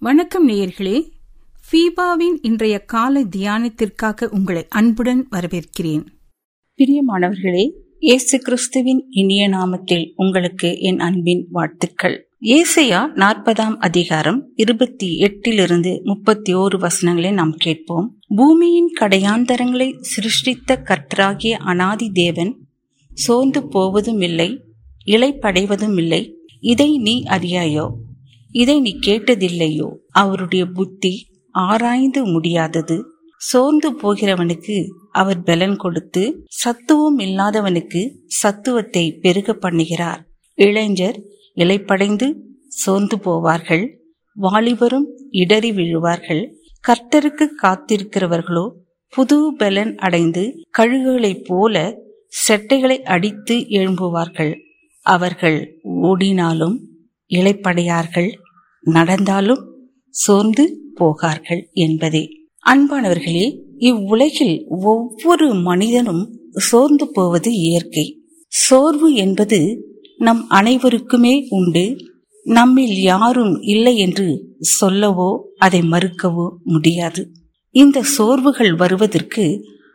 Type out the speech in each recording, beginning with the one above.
வணக்கம் நேயர்களே ஃபீபாவின் இன்றைய காலை தியானத்திற்காக உங்களை அன்புடன் வரவேற்கிறேன் பிரியமானவர்களே இயேசு கிறிஸ்துவின் இனிய நாமத்தில் உங்களுக்கு என் அன்பின் வாழ்த்துக்கள் ஏசையா நாற்பதாம் அதிகாரம் இருபத்தி எட்டிலிருந்து முப்பத்தி ஓரு வசனங்களை நாம் கேட்போம் பூமியின் கடையாந்தரங்களை சிருஷ்டித்த கர்த்தராகிய அனாதி தேவன் சோர்ந்து போவதும் இல்லை இலைப்படைவதும் இல்லை இதை நீ அறியாயோ இதை நீ கேட்டதில்லையோ அவருடைய புத்தி ஆராய்ந்து முடியாதது சோர்ந்து போகிறவனுக்கு அவர் பலன் கொடுத்து சத்துவம் இல்லாதவனுக்கு சத்துவத்தை பெருக பண்ணுகிறார் இளைஞர் இலைப்படைந்து சோர்ந்து போவார்கள் வாலிபரும் இடறி விழுவார்கள் கர்த்தருக்கு காத்திருக்கிறவர்களோ புது பலன் அடைந்து கழுகுகளைப் போல செட்டைகளை அடித்து எழும்புவார்கள் அவர்கள் ஓடினாலும் இலைப்படையார்கள் நடந்தாலும் சோர்ந்து போகார்கள் என்பதே அன்பானவர்களே இவ்வுலகில் ஒவ்வொரு மனிதனும் சோர்ந்து போவது இயற்கை சோர்வு என்பது நம் அனைவருக்குமே உண்டு நம்மில் யாரும் இல்லை என்று சொல்லவோ அதை மறுக்கவோ முடியாது இந்த சோர்வுகள் வருவதற்கு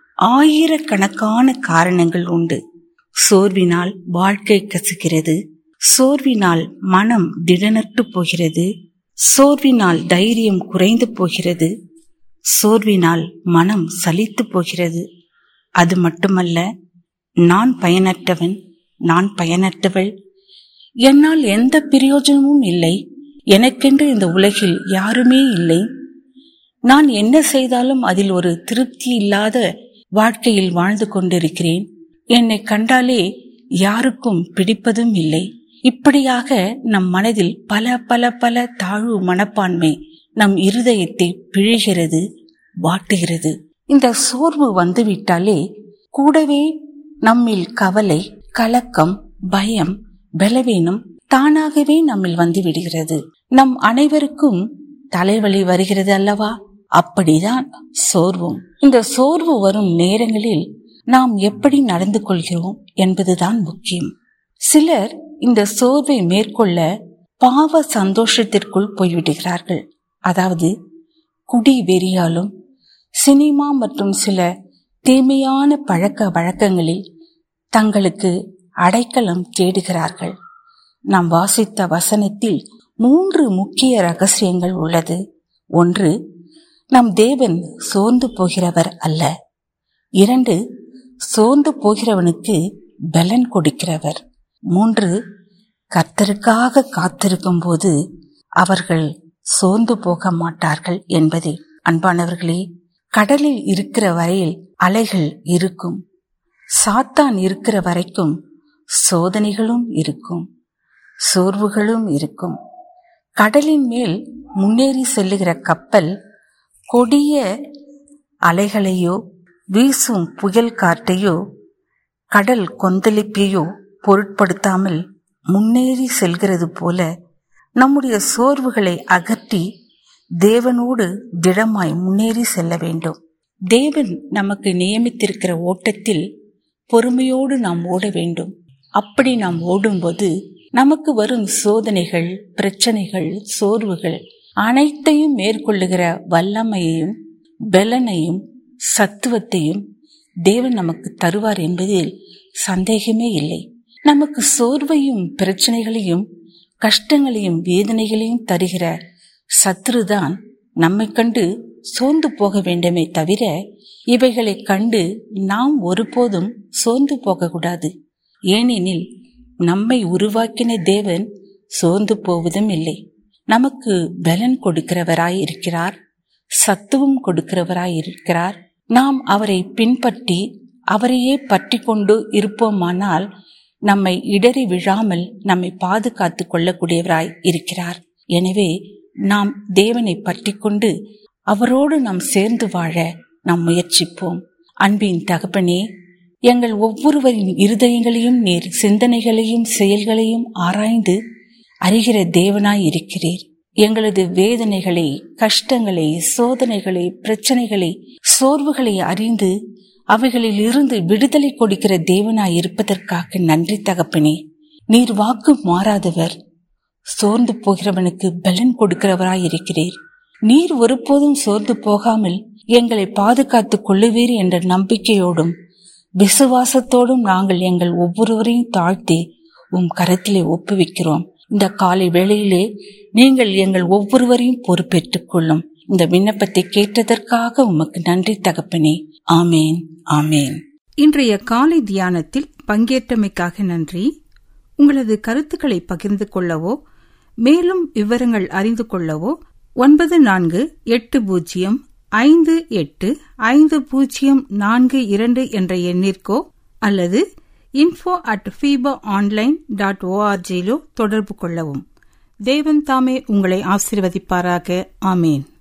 ஆயிரக்கணக்கான காரணங்கள் உண்டு சோர்வினால் வாழ்க்கை கசுகிறது சோர்வினால் மனம் திடனற்று போகிறது சோர்வினால் தைரியம் குறைந்து போகிறது சோர்வினால் மனம் சலித்து போகிறது அது மட்டுமல்ல நான் பயனற்றவன் நான் பயனற்றவள் என்னால் எந்த பிரயோஜனமும் இல்லை எனக்கென்று இந்த உலகில் யாருமே இல்லை நான் என்ன செய்தாலும் அதில் ஒரு திருப்தி இல்லாத வாழ்க்கையில் வாழ்ந்து கொண்டிருக்கிறேன் என்னை கண்டாலே யாருக்கும் பிடிப்பதும் இல்லை இப்படியாக நம் மனதில் பல பல பல தாழ்வு மனப்பான்மை நம் இருதயத்தை பிழிகிறது வாட்டுகிறது இந்த சோர்வு வந்துவிட்டாலே கூடவே நம்மில் கவலை கலக்கம் பயம் பலவீனம் தானாகவே நம்மில் வந்து விடுகிறது நம் அனைவருக்கும் தலைவலி வருகிறது அல்லவா அப்படிதான் சோர்வும் இந்த சோர்வு வரும் நேரங்களில் நாம் எப்படி நடந்து கொள்கிறோம் என்பதுதான் முக்கியம் சிலர் இந்த சோர்வை மேற்கொள்ள பாவ சந்தோஷத்திற்குள் போய்விடுகிறார்கள் அதாவது குடி வெறியாலும் சினிமா மற்றும் சில தீமையான பழக்க வழக்கங்களில் தங்களுக்கு அடைக்கலம் தேடுகிறார்கள் நாம் வாசித்த வசனத்தில் மூன்று முக்கிய ரகசியங்கள் உள்ளது ஒன்று நம் தேவன் சோர்ந்து போகிறவர் அல்ல இரண்டு சோர்ந்து போகிறவனுக்கு பலன் கொடுக்கிறவர் மூன்று கர்த்தருக்காக காத்திருக்கும் போது அவர்கள் சோர்ந்து போக மாட்டார்கள் என்பதே அன்பானவர்களே கடலில் இருக்கிற வரையில் அலைகள் இருக்கும் சாத்தான் இருக்கிற வரைக்கும் சோதனைகளும் இருக்கும் சோர்வுகளும் இருக்கும் கடலின் மேல் முன்னேறி செல்லுகிற கப்பல் கொடிய அலைகளையோ வீசும் புயல் காற்றையோ கடல் கொந்தளிப்பையோ பொருட்படுத்தாமல் முன்னேறி செல்கிறது போல நம்முடைய சோர்வுகளை அகற்றி தேவனோடு திடமாய் முன்னேறி செல்ல வேண்டும் தேவன் நமக்கு நியமித்திருக்கிற ஓட்டத்தில் பொறுமையோடு நாம் ஓட வேண்டும் அப்படி நாம் ஓடும்போது நமக்கு வரும் சோதனைகள் பிரச்சனைகள் சோர்வுகள் அனைத்தையும் மேற்கொள்ளுகிற வல்லமையையும் பலனையும் சத்துவத்தையும் தேவன் நமக்கு தருவார் என்பதில் சந்தேகமே இல்லை நமக்கு சோர்வையும் பிரச்சனைகளையும் கஷ்டங்களையும் வேதனைகளையும் தருகிற சத்ருதான் நம்மை கண்டு சோர்ந்து போக வேண்டுமே தவிர இவைகளை கண்டு நாம் ஒருபோதும் சோர்ந்து போகக்கூடாது ஏனெனில் நம்மை உருவாக்கின தேவன் சோர்ந்து போவதும் இல்லை நமக்கு பலன் கொடுக்கிறவராய் இருக்கிறார் சத்துவம் கொடுக்கிறவராய் இருக்கிறார் நாம் அவரை பின்பற்றி அவரையே பற்றி கொண்டு இருப்போமானால் நம்மை இடறி விழாமல் நம்மை பாதுகாத்து கொள்ளக்கூடியவராய் இருக்கிறார் எனவே நாம் தேவனை பற்றி கொண்டு அவரோடு நாம் சேர்ந்து வாழ நாம் முயற்சிப்போம் அன்பின் தகப்பனே எங்கள் ஒவ்வொருவரின் இருதயங்களையும் நேர் சிந்தனைகளையும் செயல்களையும் ஆராய்ந்து அறிகிற தேவனாய் இருக்கிறீர் எங்களது வேதனைகளை கஷ்டங்களை சோதனைகளை பிரச்சனைகளை சோர்வுகளை அறிந்து அவைகளில் இருந்து விடுதலை கொடுக்கிற தேவனாய் இருப்பதற்காக நன்றி தகப்பனே நீர் வாக்கு மாறாதவர் சோர்ந்து போகிறவனுக்கு பலன் கொடுக்கிறவராயிருக்கிறீர் நீர் ஒருபோதும் சோர்ந்து போகாமல் எங்களை பாதுகாத்துக் கொள்ளுவீர் என்ற நம்பிக்கையோடும் விசுவாசத்தோடும் நாங்கள் எங்கள் ஒவ்வொருவரையும் தாழ்த்தி உம் கரத்திலே ஒப்புவிக்கிறோம் இந்த காலை வேளையிலே நீங்கள் எங்கள் ஒவ்வொருவரையும் பொறுப்பேற்றுக் கொள்ளும் இந்த விண்ணப்பத்தை கேட்டதற்காக உமக்கு நன்றி தகப்பனே ஆமேன் ஆமேன் இன்றைய காலை தியானத்தில் பங்கேற்றமைக்காக நன்றி உங்களது கருத்துக்களை பகிர்ந்து கொள்ளவோ மேலும் விவரங்கள் அறிந்து கொள்ளவோ ஒன்பது நான்கு எட்டு பூஜ்ஜியம் ஐந்து எட்டு ஐந்து பூஜ்ஜியம் நான்கு இரண்டு என்ற எண்ணிற்கோ அல்லது info at FIBA online dot ஓஆர்ஜியிலோ தொடர்பு கொள்ளவும் தேவன் தாமே உங்களை ஆசிர்வதிப்பாராக ஆமேன்